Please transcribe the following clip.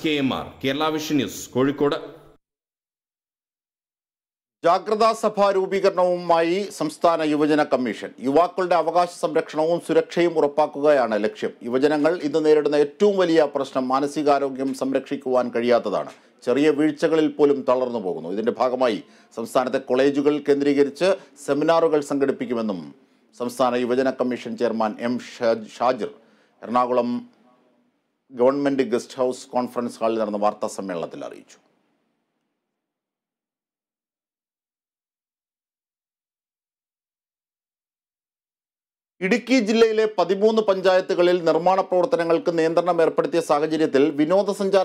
K M R Kerala vision news Kozhikode ജാഗ്രതാ സഭാ രൂപീകരണവുമായി സംസ്ഥാന യുവജന കമ്മീഷൻ യുവാക്കളുടെ അവകാശ സംരക്ഷണവും സുരക്ഷയും ഉറപ്പാക്കുകയാണ് ലക്ഷ്യം യുവജനങ്ങൾ ഇന്ന് നേരിടുന്ന ഏറ്റവും വലിയ പ്രശ്നം മാനസികാരോഗ്യം സംരക്ഷിക്കുവാൻ കഴിയാത്തതാണ് ചെറിയ വീഴ്ചകളിൽ പോലും തളർന്നു പോകുന്നു ഇതിന്റെ ഭാഗമായി സംസ്ഥാനത്തെ കോളേജുകൾ കേന്ദ്രീകരിച്ച് സെമിനാറുകൾ സംഘടിപ്പിക്കുമെന്നും സംസ്ഥാന യുവജന കമ്മീഷൻ ചെയർമാൻ എം ഷാജ്- Shajir Ernakulam government guest house conference ഹാളിൽ നടന്ന വാർത്താ സമ്മേളനത്തിൽ അറിയിച്ചു ഇടുക്കി ജില്ലയിലെ പതിമൂന്ന് പഞ്ചായത്തുകളിൽ നിർമ്മാണ പ്രവർത്തനങ്ങൾക്ക് നിയന്ത്രണം ഏർപ്പെടുത്തിയ സാഹചര്യത്തിൽ വിനോദസഞ്ചാര